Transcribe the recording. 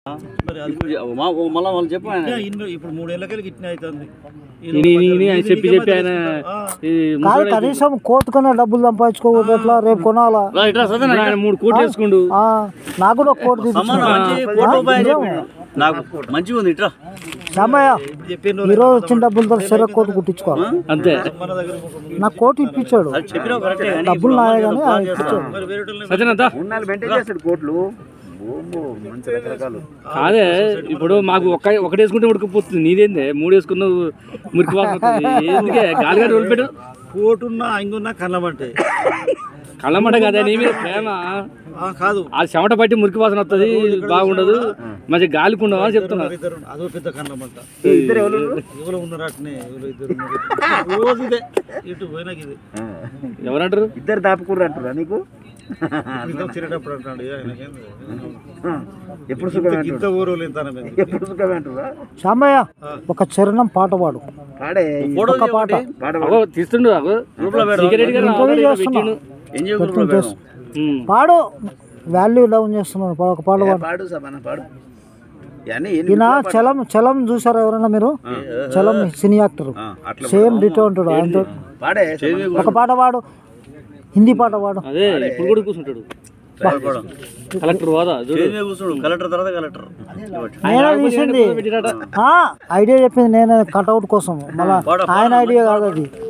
మరి అది మా- ఓ మళ్ళా వాళ్ళు చెప్పు ఆయన. ఇట్లా ఇన్ని ఇప్పుడు మూడేళ్ళకెళ్ళి ఇట్నే అవుతుంది ఈయన- ఈయన- ఈయన చెప్పి చెప్పి ఆయన ఈ కాదు ముసలోడు కనీసం కోర్టుకన్నా డబ్బులు సంపాదించుకోకూడదు ఎట్లా రేపు కొనాలా రా, ఇట్రా సదన ఇప్పుడు ఆయన మూడు కోట్లు వేసుకుండు ఆ, నాకు కూడా ఒక కోటి సమానం మంచి తీపించు కోటి రూపాయలు చెప్పాడు. నాకు మంచిగా ఉంది ఇట్రా సమయ చెప్పిన ఈ రోజు వచ్చిన డబ్బులతో సరే కోటి కుట్టించుకోవాలి అంతే మన దగ్గర ఒక- నాకు కోటి ఇప్పించాడు అది చెప్పినావు కరెక్టే కానీ డబ్బులు ఇప్పుడు నాయే అమ్మాయి కానీ ఏదో ఆయన ప్లాన్ ఇప్పించాడు చేస్తున్నాడు. మరి వేరే వాళ్ళని సత్యనంతా ఉన్నాళ్ళు మెయింటైన్ చేస్తాడు కోట్లు ఓమో మంచి రకరకాలు కాదే ఇప్పుడు మాకు ఒక్క ఒకటి వేసుకుంటే ఉడకపోతుంది నీదేందే మూడు వేసుకున్నావు మురికి వాసన వస్తుంది ఎందుకే గాలిగాడు వదిలిపెట్టు కోటున్నా ఇంగున్నా కళ్ళమంటే కళ్ళమాట కదా నీ మీద ప్రేమ ఆ, కాదు ఆ చెమట పట్టి మురికి వాసన వస్తుంది బాగుండదు మంచి గాలికి ఉండవా అని చెప్తున్నా ఇద్దరు అదో పెద్ద కళ్ళమంట ఇద్దరు ఎవరు ఎవరు ఉన్నారు అట్నే ఎవరు ఇద్దరు ఉన్నారు. రోజు ఇదే ఇటు పోయినాక ఇది ఎవరంటారు ఇద్దరు దాపుకుర్రు అంటారా నీకు క్రితం తినేటప్పుడు అంటాడు "ఏ, ఆయనకేంది? ఎప్పుడు సుఖమే ఇంత అంటారు ఊరు లేతాన మీద ఎప్పుడు సుఖమే అంటారా సామయ్య ఒక చరణం పాట పాడు పాడే ఫోటో ఒక పాట పాట అగో తీస్తుండు అగో గ్రూప్లో పెడదాం. సిగరెట్ గారు ఇంటర్వ్యూ already చేస్తున్నా. పెట్టిండు. ఏం చేయకు గ్రూప్లో పెడదాం. ఉమ్. పాడు వాల్యూ డౌన్ చేస్తున్నాను పాడు, ఒక పాట పాడు పాడు సమాన పాడు ఇవన్నీ ఈయన చలం చలం చూసారా ఎవరైనా మీరు చలం సినీ యాక్టర్ ఆ, అట్లా సేమ్ డిటో ఉంటాడు ఆయనతో పాడే ఒక పాట పాడు హిందీ పాట పాడు అదే ఇప్పుడు కూడా కూర్చుంటాడు కలెక్టర్ హోదా చూడు స్టేజ్ మీద కూర్చోడు కలెక్టర్ తర్వాత కలెక్టర్ ఇవ్వండి. నేనే తీసింది పెట్టినట ఆ, ఐడియా చెప్పింది నేనే కట్అవుట్ కోసం మళ్ళా ఆయన ఐడియా కాదు అది